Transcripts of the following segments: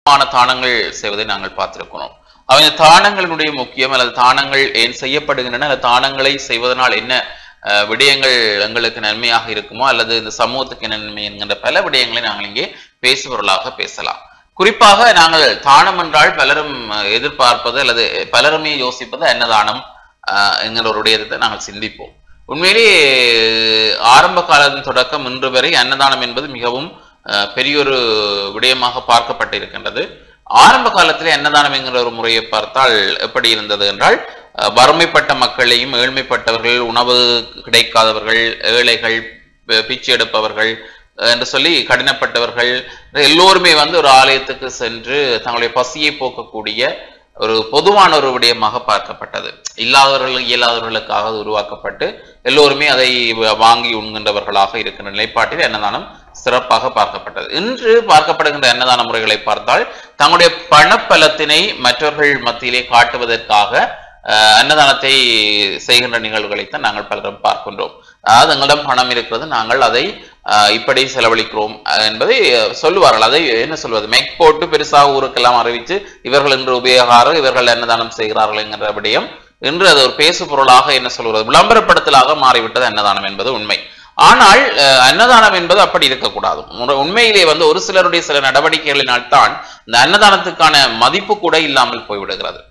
பலவிதமான தானங்கள் செய்வதை நாங்கள் பார்த்திருக்கிறோம் அவை இந்த தானங்களினுடைய முக்கியம் அல்லது தானங்கள் ஏன் செய்யப்படுகின்றன அல்லது தானங்களை செய்வதனால் என்ன அஹ், விடயங்கள் எங்களுக்கு நன்மையாக இருக்குமோ அல்லது இந்த சமூகத்துக்கு என்ன நன்மை என்கின்ற பல விடயங்களை நாங்கள் இங்கே பேசுபொருளாக பேசலாம் குறிப்பாக நாங்கள் தானம் என்றால் பலரும் அஹ், எதிர்பார்ப்பது அல்லது பலருமே யோசிப்பது அன்னதானம் அஹ், என்கிற ஒரு விடயத்தை நாங்கள் சிந்திப்போம் உண்மையிலேயே ஆரம்ப காலத்தின் தொடக்கம் இன்று வரை அன்னதானம் என்பது மிகவும் அஹ், பெரியொரு விடயமாக பார்க்கப்பட்டிருக்கின்றது ஆரம்ப காலத்திலே அன்னதானம் என்கிற ஒரு முறையை பார்த்தால் எப்படி இருந்தது என்றால் அஹ், வறுமைப்பட்ட மக்களையும் ஏழ்மைப்பட்டவர்கள் உணவு கிடைக்காதவர்கள் ஏழைகள் பி- பிச்சை எடுப்பவர்கள் அஹ், என்று சொல்லி கடினப்பட்டவர்கள் எல்லோருமே வந்து ஒரு ஆலயத்துக்கு சென்று தங்களுடைய பசியை போக்கக்கூடிய ஒரு பொதுவான ஒரு விடயமாக பார்க்கப்பட்டது இல்லாதவர்கள் இயலாதவர்களுக்காக அது உருவாக்கப்பட்டு எல்லோருமே அதை வ- வாங்கி உண்கின்றவர்களாக இருக்கின்ற நிலைப்பாட்டில் அன்னதானம் சிறப்பாக பார்க்கப்பட்டது இன்று பார்க்கப்படுகின்ற அன்னதான முறைகளை பார்த்தால் தங்களுடைய பணப்பலத்தினை மற்றவர்கள் மத்தியிலே காட்டுவதற்காக அஹ், அன்னதானத்தை செய்கின்ற நிகழ்வுகளைத்தான் நாங்கள் பலரும் பார்க்கின்றோம் அதாவது எங்களிடம் பணம் இருக்கிறது நாங்கள் அதை அஹ், இப்படி செலவழிக்கிறோம் அஹ், என்பதை அஹ், சொல்லுவார்கள் அதை என்ன சொல்வது மேக் போட்டு பெருசாக ஊருக்கெல்லாம் அறிவித்து இவர்கள் இன்று உபயோகாரம் இவர்கள் அன்னதானம் செய்கிறார்கள் என்கிற விடயம் இன்று அது ஒரு பேசு பொருளாக என்ன சொல்கிறது விளம்பரப்படுத்தலாக மாறிவிட்டது அன்னதானம் என்பது உண்மை ஆனால் அஹ், அன்னதானம் என்பது அப்படி இருக்கக்கூடாது முற- உண்மையிலே வந்து ஒரு சிலருடைய சில நடவடிக்கைகளினால் தான் இந்த அன்னதானத்துக்கான மதிப்பு கூட இல்லாமல் போய்விடுகிறது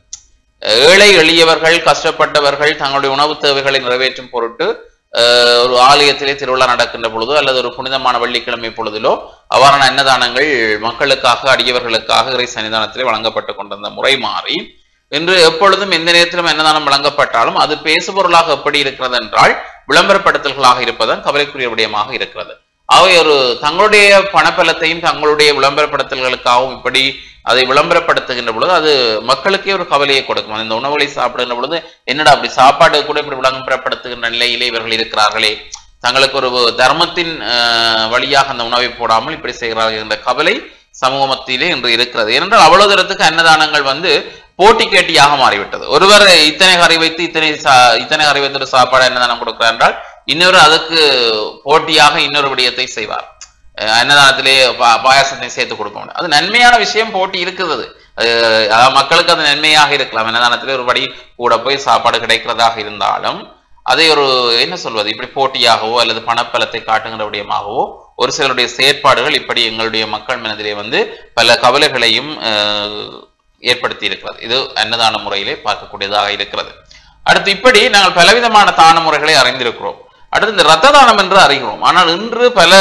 ஏழை எளியவர்கள் கஷ்டப்பட்டவர்கள் தங்களுடைய உணவு தேவைகளை நிறைவேற்றும் பொருட்டு அஹ், ஒரு ஆலயத்திலே திருவிழா நடக்கின்ற பொழுதோ அல்லது ஒரு புனிதமான வெள்ளிக்கிழமை பொழுதிலோ அவ்வாறான அன்னதானங்கள் மக்களுக்காக அடியவர்களுக்காக இறை சன்னிதானத்திலே வழங்கப்பட்டு கொண்டிருந்த முறை மாறி இன்று எப்பொழுதும் எந்த நேரத்திலும் அன்னதானம் வழங்கப்பட்டாலும் அது பேசுபொருளாக எப்படி இருக்கிறது என்றால் விளம்பரப்படுத்தல்களாக இருப்பதுதான் கவலைக்குரிய விடயமாக இருக்கிறது அவை ஒரு தங்களுடைய பணப்பலத்தையும் தங்களுடைய விளம்பரப்படுத்தல்களுக்காகவும் இப்படி அதை விளம்பரப்படுத்துகின்ற பொழுது அது மக்களுக்கே ஒரு கவலையை கொடுக்கும் இந்த உணவுகளை சாப்பிடுகின்ற பொழுது என்னடா அப்படி சாப்பாடு கூட இப்படி விளம்பரப்படுத்துகின்ற நிலையிலே இவர்கள் இருக்கிறார்களே தங்களுக்கு ஒரு தர்மத்தின் அஹ், வழியாக அந்த உணவை போடாமல் இப்படி செய்கிறார்கள் என்ற கவலை சமூக மத்தியிலே இன்று இருக்கிறது ஏனென்றால் அவ்வளவு தூரத்துக்கு அன்னதானங்கள் வந்து போட்டி கேட்டியாக மாறிவிட்டது ஒருவர் இத்தனை கறி வைத்து இத்தனை சா- இத்தனை கறி வைத்து ஒரு சாப்பாடு அன்னதானம் கொடுக்கிறார் என்றால் இன்னொரு அதுக்கு போட்டியாக இன்னொரு விடயத்தை செய்வார் அஹ் அன்னதானத்திலே பா- பாயாசத்தை சேர்த்து கொடுக்க முடியும் அது நன்மையான விஷயம் போட்டி இருக்குது அஹ் அதாவது மக்களுக்கு அது நன்மையாக இருக்கலாம் அன்னதானத்திலே ஒரு படி கூட போய் சாப்பாடு கிடைக்கிறதாக இருந்தாலும் அதை ஒரு என்ன சொல்வது இப்படி போட்டியாகவோ அல்லது பணப்பலத்தை காட்டுகிற விடயமாகவோ ஒரு சிலருடைய செயற்பாடுகள் இப்படி எங்களுடைய மக்கள் மனதிலே வந்து பல கவலைகளையும் அஹ், ஏற்படுத்தி இருக்கிறது இது அன்னதான முறையிலே பார்க்கக்கூடியதாக இருக்கிறது அடுத்து இப்படி நாங்கள் பலவிதமான தான முறைகளை அறிந்திருக்கிறோம் அடுத்து இந்த இரத்த தானம் என்று அறிகிறோம் ஆனால் இன்று பல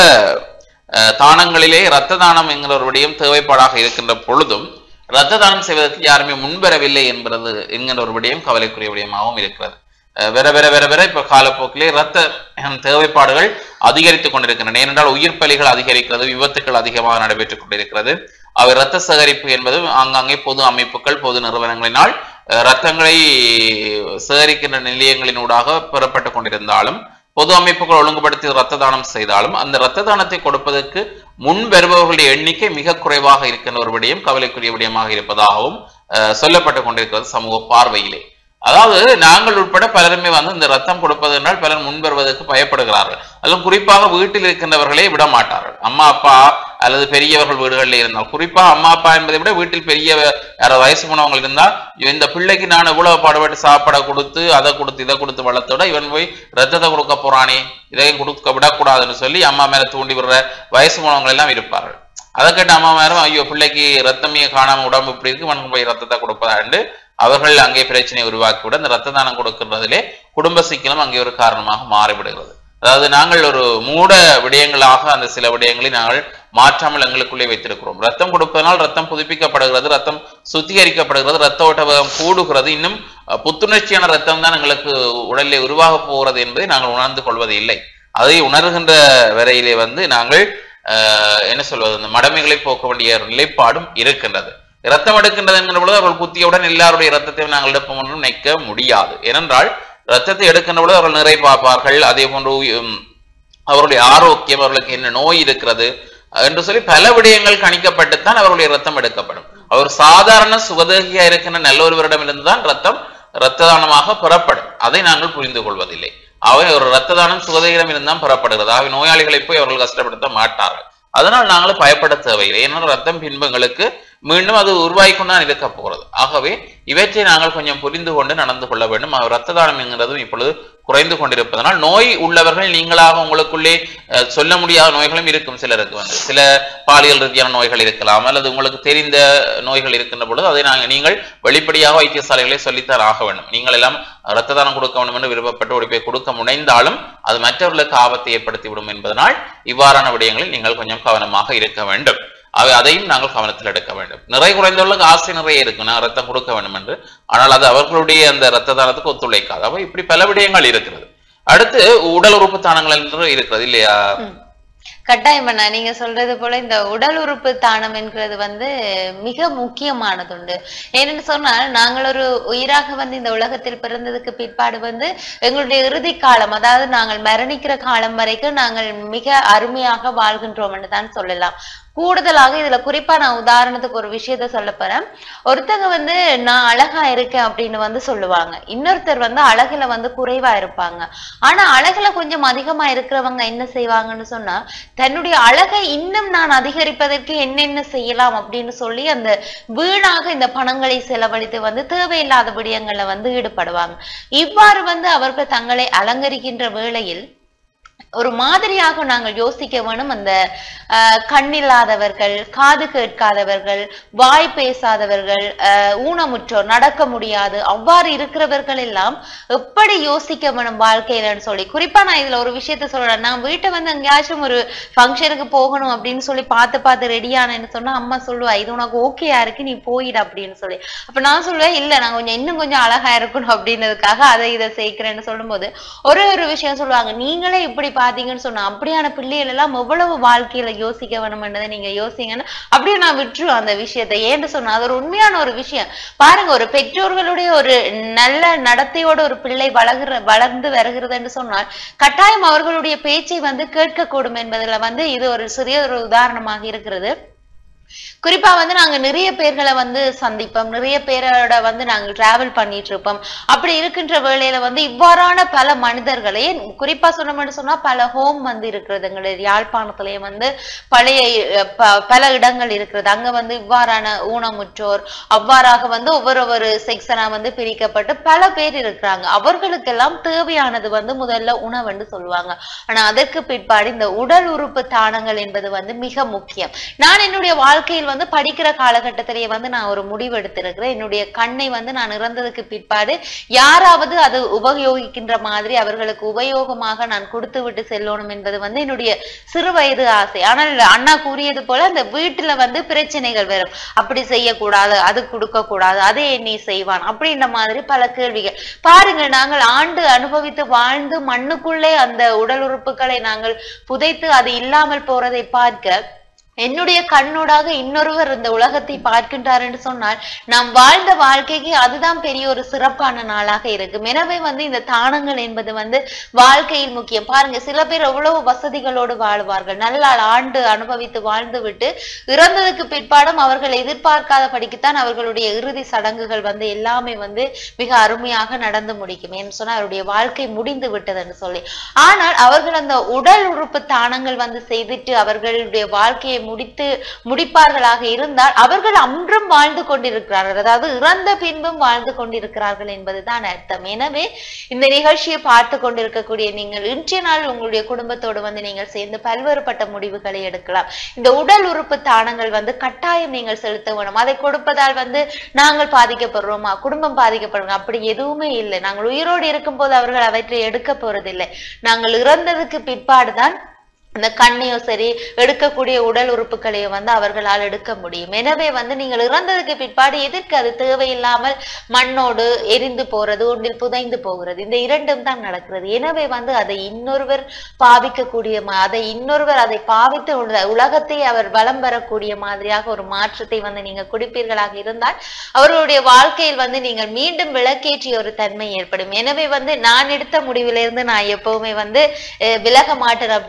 அஹ், தானங்களிலே இரத்த தானம் என்கிற ஒரு விடயம் தேவைப்பாடாக இருக்கின்ற பொழுதும் இரத்த தானம் செய்வதற்கு யாருமே முன்வரவில்லை என்பது என்கிற ஒரு விடயம் கவலைக்குரிய விடயமாகவும் இருக்கிறது அஹ், வெற வெற வெற வெற இப்ப காலப்போக்கிலே இரத்த அஹ், தேவைப்பாடுகள் அதிகரித்துக் கொண்டிருக்கின்றன ஏனென்றால் உயிர் பலிகள் அதிகரிக்கிறது விபத்துக்கள் அதிகமாக நடைபெற்றுக் கொண்டிருக்கிறது அவை இரத்த சேகரிப்பு என்பது ஆங்காங்கே பொது அமைப்புகள் பொது நிறுவனங்களினால் அஹ், இரத்தங்களை சேகரிக்கின்ற நிலையங்களினூடாக பெறப்பட்டுக் கொண்டிருந்தாலும் பொது அமைப்புகள் ஒழுங்குபடுத்தி இரத்த தானம் செய்தாலும் அந்த இரத்த தானத்தை கொடுப்பதற்கு முன் வருபவர்களுடைய எண்ணிக்கை மிக குறைவாக இருக்கின்ற ஒரு விடயம் கவலைக்குரிய விடயமாக இருப்பதாகவும் அஹ், சொல்லப்பட்டுக் கொண்டிருக்கிறது சமூக பார்வையிலே அதாவது நாங்கள் உட்பட பலருமே வந்து இந்த ரத்தம் கொடுப்பது என்றால் பலர் முன் வருவதற்கு பயப்படுகிறார்கள் அதிலும் குறிப்பாக வீட்டில் இருக்கின்றவர்களே விட மாட்டார்கள் அம்மா அப்பா அல்லது பெரியவர்கள் வீடுகளில் இருந்தால் குறிப்பாக அம்மா அப்பா என்பதை விட வீட்டில் பெரிய யாராவது வயசு போனவங்க இருந்தால் இந்த பிள்ளைக்கு நான் இவ்வளவு பாடுபட்டு சாப்பாடை கொடுத்து அதை கொடுத்து இதை கொடுத்து வளர்த்தோட இவன் போய் ரத்தத்தை கொடுக்க போறானே இதையும் கொடுக்க விடக்கூடாதுன்னு சொல்லி அம்மா மேல தூண்டி விடுற வயசு போனவங்க எல்லாம் இருப்பார்கள் அதை கேட்ட அம்மா மேலும் ஐயோ பிள்ளைக்கு ரத்தமே காணாம உடம்பு இப்படி இருக்கு இவனுக்கு போய் ரத்தத்தை கொடுப்பதாண்டு அவர்கள் அங்கே பிரச்சனையை உருவாக்கிவிட இந்த ரத்த தானம் கொடுக்கின்றதிலே குடும்ப சிக்கலும் அங்கே ஒரு காரணமாக மாறிவிடுகிறது அதாவது நாங்கள் ஒரு மூட விடயங்களாக அந்த சில விடயங்களை நாங்கள் மாற்றாமல் எங்களுக்குள்ளே வைத்திருக்கிறோம் ரத்தம் கொடுப்பதனால் ரத்தம் புதுப்பிக்கப்படுகிறது ரத்தம் சுத்திகரிக்கப்படுகிறது ரத்த ஓட்ட வேகம் கூடுகிறது இன்னும் அஹ், புத்துணர்ச்சியான ரத்தம் தான் எங்களுக்கு உடலிலே உருவாக போகிறது என்பதை நாங்கள் உணர்ந்து கொள்வது இல்லை அதை உணர்கின்ற வரையிலே வந்து நாங்கள் அஹ், என்ன சொல்வது இந்த மடமைகளை போக்க வேண்டிய ஒரு நிலைப்பாடும் இருக்கின்றது இரத்தம் எடுக்கின்றது என்கிற பொழுது அவர்கள் குத்தியவுடன் எல்லாருடைய இரத்தத்தையும் நாங்கள் எடுப்போம் என்று நினைக்க முடியாது ஏனென்றால் இரத்தத்தை எடுக்கின்ற பொழுது அவர்கள் நிறை பார்ப்பார்கள் அதே போன்று உம், அவருடைய ஆரோக்கியம் அவர்களுக்கு என்ன நோய் இருக்கிறது என்று சொல்லி பல விடயங்கள் கணிக்கப்பட்டுத்தான் அவருடைய ரத்தம் எடுக்கப்படும் அவர் சாதாரண சுகதேகியா இருக்கின்ற நல்ல ஒருவரிடமிருந்து தான் ரத்தம் இரத்த தானமாக பெறப்படும் அதை நாங்கள் புரிந்து கொள்வதில்லை அவை ஒரு இரத்த தானம் சுகதேகிடம் இருந்தால் பெறப்படுகிறது அவை நோயாளிகளை போய் அவர்கள் கஷ்டப்படுத்த மாட்டார்கள் அதனால் நாங்கள் பயப்பட தேவையில்லை ஏன்னா ரத்தம் பின்பங்களுக்கு மீண்டும் அது உருவாகி கொண்டுதான் இருக்க போகிறது ஆகவே இவற்றை நாங்கள் கொஞ்சம் புரிந்து கொண்டு நடந்து கொள்ள வேண்டும் அவர் ரத்த தானம் என்கிறதும் இப்பொழுது குறைந்து கொண்டிருப்பதனால் நோய் உள்ளவர்கள் நீங்களாக உங்களுக்குள்ளே அஹ், சொல்ல முடியாத நோய்களும் இருக்கும் சிலருக்கு வந்து சில பாலியல் ரீதியான நோய்கள் இருக்கலாம் அல்லது உங்களுக்கு தெரிந்த நோய்கள் இருக்கின்ற பொழுது அதை நாங்கள் நீங்கள் வெளிப்படையாக வைத்தியசாலைகளை சொல்லித்தான் ஆக வேண்டும் நீங்கள் எல்லாம் ரத்த தானம் கொடுக்க வேண்டும் என்று விருப்பப்பட்டு ஓடி போய் கொடுக்க முனைந்தாலும் அது மற்றவர்களுக்கு ஆபத்தை ஏற்படுத்திவிடும் என்பதனால் இவ்வாறான விடயங்களில் நீங்கள் கொஞ்சம் கவனமாக இருக்க வேண்டும் அவை அதையும் நாங்கள் கவனத்தில் எடுக்க வேண்டும் நிறை குறைந்தவர்களுக்கு ஆசை நிறைய இருக்கும் நான் ரத்தம் கொடுக்க வேண்டும் என்று ஆனால் அது அவர்களுடைய அந்த ரத்த தானத்துக்கு ஒத்துழைக்காது அப்ப இப்படி பல விடயங்கள் இருக்கிறது அடுத்து உடல் உறுப்பு தானங்கள் என்று இருக்கிறது இல்லையா கட்டாயம் அண்ணா நீங்க சொல்றது போல இந்த உடல் உறுப்பு தானம் என்கிறது வந்து மிக முக்கியமானது உண்டு ஏன்னு சொன்னால் நாங்கள் ஒரு உயிராக வந்து இந்த உலகத்தில் பிறந்ததுக்கு பிற்பாடு வந்து எங்களுடைய இறுதி காலம் அதாவது நாங்கள் மரணிக்கிற காலம் வரைக்கும் நாங்கள் மிக அருமையாக வாழ்கின்றோம் என்று தான் சொல்லலாம் கூடுதலாக இதுல குறிப்பா நான் உதாரணத்துக்கு ஒரு விஷயத்த சொல்ல போறேன் ஒருத்தங்க வந்து நான் அழகா இருக்கேன் அப்படின்னு வந்து சொல்லுவாங்க இன்னொருத்தர் வந்து அழகுல வந்து குறைவா இருப்பாங்க ஆனா அழகுல கொஞ்சம் அதிகமா இருக்கிறவங்க என்ன செய்வாங்கன்னு சொன்னா தன்னுடைய அழகை இன்னும் நான் அதிகரிப்பதற்கு என்னென்ன செய்யலாம் அப்படின்னு சொல்லி அந்த வீணாக இந்த பணங்களை செலவழித்து வந்து தேவையில்லாத விடயங்கள்ல வந்து ஈடுபடுவாங்க இவ்வாறு வந்து அவர்கள் தங்களை அலங்கரிக்கின்ற வேளையில் ஒரு மாதிரியாக நாங்கள் யோசிக்க வேணும் அந்த ஆஹ், கண்ணில்லாதவர்கள் காது கேட்காதவர்கள் வாய் பேசாதவர்கள் ஆஹ், ஊனமுற்றோர் நடக்க முடியாது அவ்வாறு இருக்கிறவர்கள் எல்லாம் எப்படி யோசிக்க வேணும் வாழ்க்கையிலன்னு சொல்லி குறிப்பா நான் இதுல ஒரு விஷயத்த சொல்றேன் நான் வீட்டை வந்து எங்கேயாச்சும் ஒரு ஃபங்க்ஷனுக்கு போகணும் அப்படின்னு சொல்லி பார்த்து பார்த்து ரெடியானேன்னு சொன்னா அம்மா சொல்லுவா இது உனக்கு ஓகேயா இருக்கு நீ போயிடு அப்படின்னு சொல்லி அப்ப நான் சொல்லுவேன் இல்ல நான் கொஞ்சம் இன்னும் கொஞ்சம் அழகா இருக்கணும் அப்படின்றதுக்காக அதை இதை சேர்க்கிறேன்னு சொல்லும்போது ஒரே ஒரு விஷயம் சொல்லுவாங்க நீங்களே இப்படி பாத்தீங்கன்னு சொன்னா அப்படியான பிள்ளைகள் எல்லாம் எவ்வளவு வாழ்க்கையில யோசிக்க வேணும்ன்றதை நீங்க யோசிங்கன்னு அப்படியே நான் விட்டுருவேன் அந்த விஷயத்தை ஏன்னு சொன்னா அது ஒரு உண்மையான ஒரு விஷயம் பாருங்க ஒரு பெற்றோர்களுடைய ஒரு நல்ல நடத்தையோட ஒரு பிள்ளை வளர்கிற வளர்ந்து வருகிறதுன்னு சொன்னால் கட்டாயம் அவர்களுடைய பேச்சை வந்து கேட்கக்கூடும் என்பதுல வந்து இது ஒரு சிறிய ஒரு உதாரணமாக இருக்கிறது குறிப்பா வந்து நாங்க நிறைய பேர்களை வந்து சந்திப்போம் நிறைய பேரோட வந்து நாங்க டிராவல் பண்ணிட்டு இருப்போம் அப்படி இருக்கின்ற வேளையில வந்து இவ்வாறான பல மனிதர்களே குறிப்பா சொன்னோம்னு சொன்னா பல ஹோம் வந்து இருக்கிறது எங்களுடைய யாழ்ப்பாணத்திலேயே வந்து பழைய அஹ், ப- பல இடங்கள் இருக்கிறது அங்க வந்து இவ்வாறான ஊனமுற்றோர் அவ்வாறாக வந்து ஒவ்வொரு ஒரு செக்ஷனா வந்து பிரிக்கப்பட்டு பல பேர் இருக்கிறாங்க அவர்களுக்கெல்லாம் தேவையானது வந்து முதல்ல உணவுன்னு சொல்லுவாங்க ஆனா அதற்கு பிற்பாடு இந்த உடல் உறுப்பு தானங்கள் என்பது வந்து மிக முக்கியம் நான் என்னுடைய வாழ்க்கையில் வந்து படிக்கிற காலகட்டத்திலேயே வந்து நான் ஒரு முடிவு எடுத்திருக்கிறேன் என்னுடைய கண்ணை வந்து நான் இறந்ததுக்கு பிற்பாடு யாராவது அது உபயோகிக்கின்ற மாதிரி அவர்களுக்கு உபயோகமாக நான் கொடுத்து விட்டு செல்லணும் என்பது வந்து என்னுடைய சிறு வயது ஆசை ஆனால் அண்ணா கூறியது போல அந்த வீட்டுல வந்து பிரச்சனைகள் வரும் அப்படி செய்யக்கூடாது அது கொடுக்க கூடாது அதை நீ செய்வான் அப்படின்ற மாதிரி பல கேள்விகள் பாருங்க நாங்கள் ஆண்டு அனுபவித்து வாழ்ந்து மண்ணுக்குள்ளே அந்த உடல் உறுப்புகளை நாங்கள் புதைத்து அது இல்லாமல் போறதை பார்க்க என்னுடைய கண்ணூடாக இன்னொருவர் இந்த உலகத்தை பார்க்கின்றார் என்று சொன்னால் நாம் வாழ்ந்த வாழ்க்கைக்கு அதுதான் பெரிய ஒரு சிறப்பான நாளாக இருக்கும் எனவே வந்து இந்த தானங்கள் என்பது வந்து வாழ்க்கையில் முக்கியம் பாருங்க சில பேர் எவ்வளவு வசதிகளோடு வாழ்வார்கள் நல்ல ஆண்டு அனுபவித்து வாழ்ந்து விட்டு இறந்ததுக்கு பிற்பாடும் அவர்கள் எதிர்பார்க்காத படிக்குத்தான் அவர்களுடைய இறுதி சடங்குகள் வந்து எல்லாமே வந்து மிக அருமையாக நடந்து முடிக்கும் ஏன்னு சொன்னா அவருடைய வாழ்க்கை முடிந்து விட்டதுன்னு சொல்லி ஆனால் அவர்கள் அந்த உடல் உறுப்பு தானங்கள் வந்து செய்துட்டு அவர்களுடைய வாழ்க்கையை முடித்து முடிப்பார்களாக இருந்தால் அவர்கள் அன்றும் வாழ்ந்து கொண்டிருக்கிறார்கள் அதாவது இறந்த பின்பும் வாழ்ந்து கொண்டிருக்கிறார்கள் என்பதுதான் அர்த்தம் எனவே இந்த நிகழ்ச்சியை பார்த்து கொண்டிருக்கக்கூடிய நீங்கள் இன்றைய நாள் உங்களுடைய குடும்பத்தோடு வந்து நீங்கள் சேர்ந்து பல்வேறுபட்ட முடிவுகளை எடுக்கலாம் இந்த உடல் உறுப்பு தானங்கள் வந்து கட்டாயம் நீங்கள் செலுத்த வேணும் அதை கொடுப்பதால் வந்து நாங்கள் பாதிக்கப்படுறோமா குடும்பம் பாதிக்கப்படுறோம் அப்படி எதுவுமே இல்லை நாங்கள் உயிரோடு இருக்கும்போது அவர்கள் அவற்றை எடுக்க போறதில்லை நாங்கள் இறந்ததுக்கு பிற்பாடுதான் அந்த கண்ணையோ சரி எடுக்கக்கூடிய உடல் உறுப்புகளையோ வந்து அவர்களால் எடுக்க முடியும் எனவே வந்து நீங்கள் இறந்ததுக்கு பிற்பாடு எதற்கு அது தேவையில்லாமல் மண்ணோடு எரிந்து போறது ஒன்றில் புதைந்து போகிறது இந்த இரண்டும் தான் நடக்கிறது எனவே வந்து அதை இன்னொருவர் பாவிக்கக்கூடிய மா- அதை இன்னொருவர் அதை பாவித்து உள்ள- உலகத்தை அவர் வலம் பெறக்கூடிய மாதிரியாக ஒரு மாற்றத்தை வந்து நீங்க குடிப்பீர்களாக இருந்தால் அவர்களுடைய வாழ்க்கையில் வந்து நீங்கள் மீண்டும் விளக்கேற்றிய ஒரு தன்மை ஏற்படும் எனவே வந்து நான் எடுத்த முடிவிலிருந்து நான் எப்பவுமே வந்து அஹ், விலக மாட்டேன் அப்படின்றது வந்து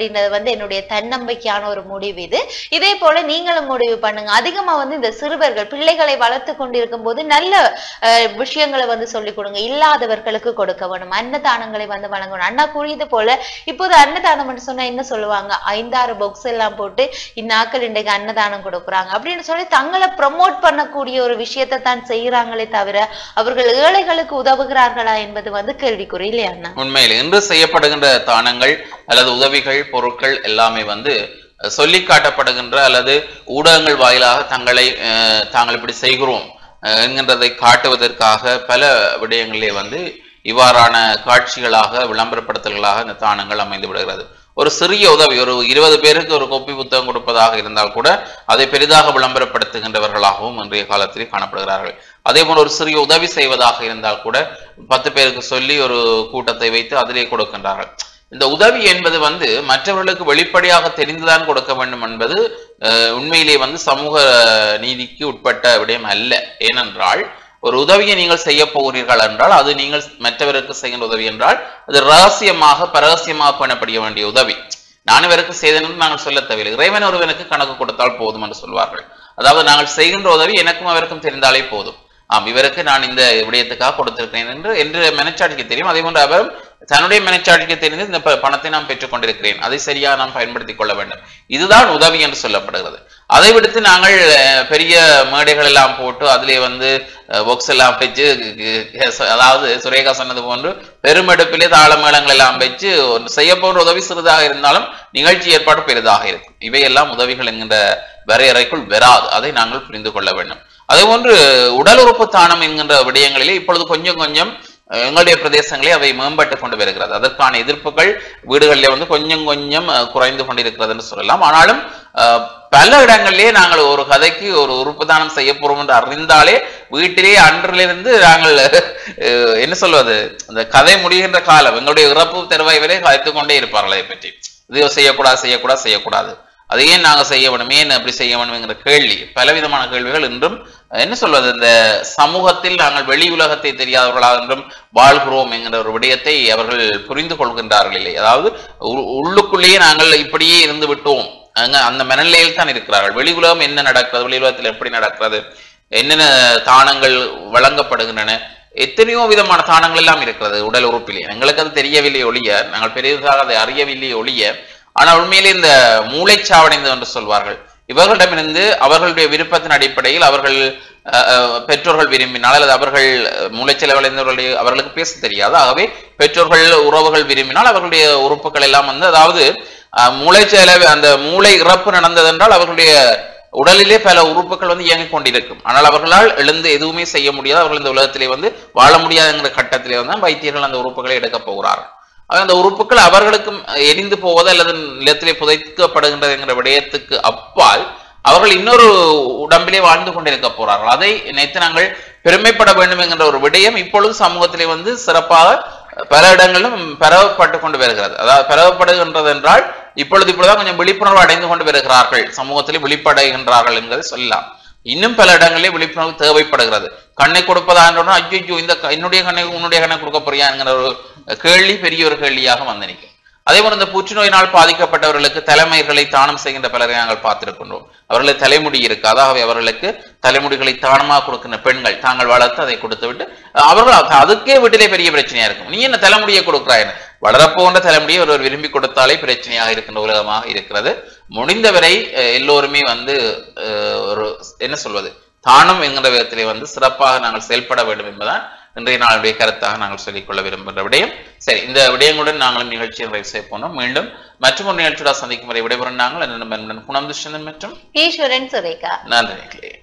வந்து என்னுடைய தன்னம்பிக்கையான ஒரு முடிவு இது இதே போல நீங்களும் முடிவு பண்ணுங்க அதிகமா வந்து இந்த சிறுவர்கள் பிள்ளைகளை வளர்த்து கொண்டிருக்கும் போது நல்ல அஹ், விஷயங்களை வந்து சொல்லிக் கொடுங்க இல்லாதவர்களுக்கு கொடுக்க வேணும் அன்னதானங்களை வந்து வழங்கணும் அண்ணா கூறியது போல இப்போது அன்னதானம் சொன்னா என்ன சொல்லுவாங்க ஐந்தாறு பாக்ஸ் எல்லாம் போட்டு இந்நாட்கள் இன்றைக்கு அன்னதானம் கொடுக்குறாங்க அப்படின்னு சொல்லி தங்களை ப்ரமோட் பண்ணக்கூடிய ஒரு விஷயத்தை தான் செய்யறாங்களே தவிர அவர்கள் ஏழைகளுக்கு உதவுகிறார்களா என்பது வந்து கேள்விக்குறி இல்லையா அண்ணா உண்மையில் இன்று செய்யப்படுகின்ற தானங்கள் அல்லது உதவிகள் பொருட்கள் எல்லாமே வந்து அஹ், சொல்லிக் காட்டப்படுகின்ற அல்லது ஊடகங்கள் வாயிலாக தங்களை அஹ், தாங்கள் இப்படி செய்கிறோம் அஹ், என்கின்றதை காட்டுவதற்காக பல விடயங்களிலே வந்து இவ்வாறான காட்சிகளாக விளம்பரப்படுத்தல்களாக இந்த தானங்கள் அமைந்து விடுகிறது ஒரு சிறிய உதவி ஒரு இருபது பேருக்கு ஒரு கோப்பி புத்தகம் கொடுப்பதாக இருந்தால் கூட அதை பெரிதாக விளம்பரப்படுத்துகின்றவர்களாகவும் இன்றைய காலத்திலே காணப்படுகிறார்கள் அதே போல ஒரு சிறிய உதவி செய்வதாக இருந்தால் கூட பத்து பேருக்கு சொல்லி ஒரு கூட்டத்தை வைத்து அதிலே கொடுக்கின்றார்கள் இந்த உதவி என்பது வந்து மற்றவர்களுக்கு வெளிப்படையாக தெரிந்துதான் கொடுக்க வேண்டும் என்பது அஹ், உண்மையிலே வந்து சமூக நீதிக்கு உட்பட்ட விடயம் அல்ல ஏனென்றால் ஒரு உதவியை நீங்கள் செய்ய போகிறீர்கள் என்றால் அது நீங்கள் மற்றவருக்கு செய்கின்ற உதவி என்றால் அது ரகசியமாக பரகசியமாக பண்ணப்பட வேண்டிய உதவி நான் இவருக்கு செய்தேன் என்று நாங்கள் சொல்ல தேவையில்லை இறைவன் ஒருவனுக்கு கணக்கு கொடுத்தால் போதும் என்று சொல்வார்கள் அதாவது நாங்கள் செய்கின்ற உதவி எனக்கும் அவருக்கும் தெரிந்தாலே போதும் ஆம் இவருக்கு நான் இந்த விடயத்துக்காக கொடுத்திருக்கிறேன் என்று என்று மனச்சாட்சிக்கு தெரியும் அதே போன்று அவரும் தன்னுடைய மனச்சாட்சிக்கு தெரிந்து இந்த ப- பணத்தை நான் பெற்றுக் கொண்டிருக்கிறேன் அதை சரியாக நாம் பயன்படுத்திக் கொள்ள வேண்டும் இதுதான் உதவி என்று சொல்லப்படுகிறது அதை விடுத்து நாங்கள் அஹ், பெரிய மேடைகள் எல்லாம் போட்டு அதிலே வந்து பொக்ஸ் எல்லாம் வச்சு அஹ், அதாவது சுரேகா சொன்னது போன்று பெருமெடுப்பிலே தாள மேளங்கள் எல்லாம் வச்சு ஒரு செய்ய போன்ற உதவி சிறிதாக இருந்தாலும் நிகழ்ச்சி ஏற்பாடு பெரிதாக இருக்கும் இவையெல்லாம் உதவிகள் என்கின்ற வரையறைக்குள் வராது அதை நாங்கள் புரிந்து கொள்ள வேண்டும் அதே போன்று உடல் உறுப்பு தானம் என்கின்ற விடயங்களிலே இப்பொழுது கொஞ்சம் கொஞ்சம் அஹ், எங்களுடைய பிரதேசங்களே அவை மேம்பட்டு கொண்டு வருகிறது அதற்கான எதிர்ப்புகள் வீடுகளிலே வந்து கொஞ்சம் கொஞ்சம் அஹ், குறைந்து கொண்டிருக்கிறது என்று சொல்லலாம் ஆனாலும் அஹ், பல இடங்களிலே நாங்கள் ஒரு கதைக்கு ஒரு உறுப்பு தானம் செய்ய போறோம் என்று அறிந்தாலே வீட்டிலே அன்றிலிருந்து நாங்கள் அஹ், என்ன சொல்வது அந்த கதை முடிகின்ற காலம் எங்களுடைய இறப்பு தருவாய் வரை கதைத்துக் கொண்டே இருப்பார்கள் அதை பற்றி இது செய்யக்கூடாது செய்யக்கூடாது செய்யக்கூடாது அதை ஏன் நாங்க செய்ய வேணும் ஏன் அப்படி செய்ய வேணும்ங்கிற கேள்வி பலவிதமான கேள்விகள் இன்றும் என்ன சொல்வது இந்த சமூகத்தில் நாங்கள் வெளி உலகத்தை தெரியாதவர்களாக என்றும் வாழ்கிறோம் என்கிற ஒரு விடயத்தை அவர்கள் புரிந்து கொள்கின்றார்கள் இல்லை அதாவது உ- உள்ளுக்குள்ளேயே நாங்கள் இப்படியே இருந்து விட்டோம் அங்க அந்த மனநிலையில் தான் இருக்கிறார்கள் வெளி உலகம் என்ன நடக்கிறது வெளி உலகத்தில் எப்படி நடக்கிறது என்னென்ன தானங்கள் வழங்கப்படுகின்றன எத்தனையோ விதமான தானங்கள் எல்லாம் இருக்கிறது உடல் உறுப்பிலே எங்களுக்கு அது தெரியவில்லை ஒழிய நாங்கள் பெரிதாக அதை அறியவில்லை ஒழிய ஆனால் உண்மையிலே இந்த மூளைச்சாவடைந்து என்று சொல்வார்கள் இவர்களிடமிருந்து அவர்களுடைய விருப்பத்தின் அடிப்படையில் அவர்கள் அஹ், அஹ், பெற்றோர்கள் விரும்பினால் அல்லது அவர்கள் அஹ், மூளைச்செலவடைந்தவர்களுடைய அவர்களுக்கு பேச தெரியாது ஆகவே பெற்றோர்கள் உறவுகள் விரும்பினால் அவர்களுடைய உறுப்புகள் எல்லாம் வந்து அதாவது அஹ், மூளைச்செலவு அந்த மூளை இறப்பு நடந்ததென்றால் அவர்களுடைய உடலிலே பல உறுப்புகள் வந்து இயங்கிக் கொண்டிருக்கும் ஆனால் அவர்களால் எழுந்து எதுவுமே செய்ய முடியாது அவர்கள் இந்த உலகத்திலே வந்து வாழ முடியாதுங்கிற கட்டத்திலே வந்து வைத்தியர்கள் அந்த உறுப்புகளை எடுக்க போகிறார்கள் ஆக அந்த உறுப்புகள் அவர்களுக்கும் எரிந்து போவது அல்லது நிலத்திலே புதைக்கப்படுகின்றதுங்கிற விடயத்துக்கு அப்பால் அவர்கள் இன்னொரு உடம்பிலே வாழ்ந்து கொண்டிருக்க போறார்கள் அதை நினைத்து நாங்கள் பெருமைப்பட வேண்டும் என்கின்ற ஒரு விடயம் இப்பொழுது சமூகத்திலே வந்து சிறப்பாக பல இடங்களிலும் பரவப்பட்டு கொண்டு வருகிறது அதாவது பரவப்படுகின்றது என்றால் இப்பொழுது இப்பொழுதுதான் கொஞ்சம் விழிப்புணர்வு அடைந்து கொண்டு வருகிறார்கள் சமூகத்திலே விழிப்படைகின்றார்கள் என்பதை சொல்லலாம் இன்னும் பல இடங்களிலே விழிப்புணர்வு தேவைப்படுகிறது கண்ணை கொடுப்பதா என்றோன்னா ஐயோ இந்த க- என்னுடைய கண்ணை உன்னுடைய கண்ணை கொடுக்க போறியா என்கிற ஒரு கேள்வி பெரிய ஒரு கேள்வியாக வந்து நிற்கும் அதே போல இந்த புற்றுநோயினால் பாதிக்கப்பட்டவர்களுக்கு தலைமைகளை தானம் செய்கின்ற பலரை நாங்கள் பார்த்திருக்கின்றோம் அவர்களுக்கு தலைமுடி இருக்காது ஆகவே அவர்களுக்கு தலைமுடிகளை தானமாக கொடுக்கின்ற பெண்கள் தாங்கள் வளர்த்து அதை கொடுத்து விட்டு அவர்கள் அது- அதுக்கே வீட்டிலே பெரிய பிரச்சனையா இருக்கும் நீ என்ன தலைமுடியை கொடுக்கிறாய் வளரப்போன்ற தலைமுடியை ஒருவர் விரும்பி கொடுத்தாலே பிரச்சனையாக இருக்கின்ற உலகமாக இருக்கிறது முடிந்தவரை அஹ், எல்லோருமே வந்து அஹ், ஒரு என்ன சொல்வது தானம் என்கிற விதத்திலே வந்து சிறப்பாக நாங்கள் செயல்பட வேண்டும் என்பதுதான் இன்றைய நாளுடைய கருத்தாக நாங்கள் சொல்லிக்கொள்ள விரும்புகின்ற விடயம் சரி இந்த விடயங்களுடன் நாங்கள் நிகழ்ச்சியை நிறைவு செய்ய போனோம் மீண்டும் மற்றும் ஒரு நிகழ்ச்சியோட சந்திக்கும் வரை விடைபெறும் நாங்கள் என்னிடம் குணம் துஷ்யந்தன் மற்றும் ஈஸ்வரன் சுரேகா நன்றி